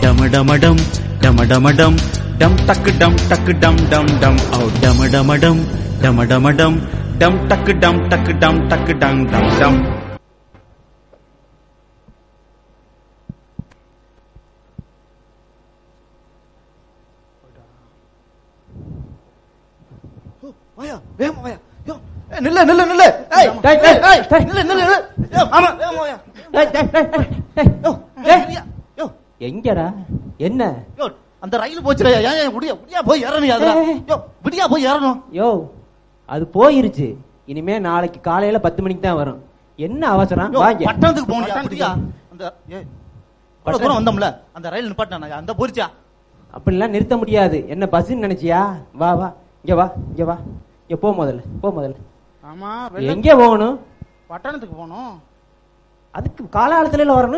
டமடமடம் டமடமடம் டம் டக்கு டம் டக்கு டம் டம் டம் ஓ டமடமடம் டமடமடம் டம் டக்கு டம் டக்கு டம் டக்கு டம் டம் டம் வாயா வேகமா வாயா யோ ஏய், நில்லு நில்லு நில்லு ஏய் டேய், ஏய், ஏய், டேய். நில்லு நில்லு நில்லு யோ ஆமா வேகமா வாயா டேய், டேய், டேய், டேய், டேய். யோ ஏய். ஏய் யோ எங்கடா என்ன யோ அந்த ரயில் போச்சுடா ஏன் ஏன் விடியா விடியா போய் ஏறணும் அதுல ஏய். யோ விடியா போய் ஏறணும் யோ அது போயிருச்சு இனிமே நாளைக்கு காலையில பத்து மணிக்கு தான் வரும் என்ன அவசரம் யோ, வாங்க பட்டணத்துக்கு போகணும் பட்டணத்துக்கு விடியா அந்த ஏய் இவ்வளவு தூரம் வந்தோம்ல அந்த ரயில் நிப்பாட்டினா அந்த போரிச்சா அப்படிலாம் நிறுத்த முடியாது என்ன பஸ்ன்னு நினைச்சியா வா வா இங்க வா இங்க வா இங்க போ முதல்ல போ முதல்ல ஆமா எங்க போகணும் பட்டணத்துக்கு போகணும் அதுக்கு காலாலத்துல வரணும்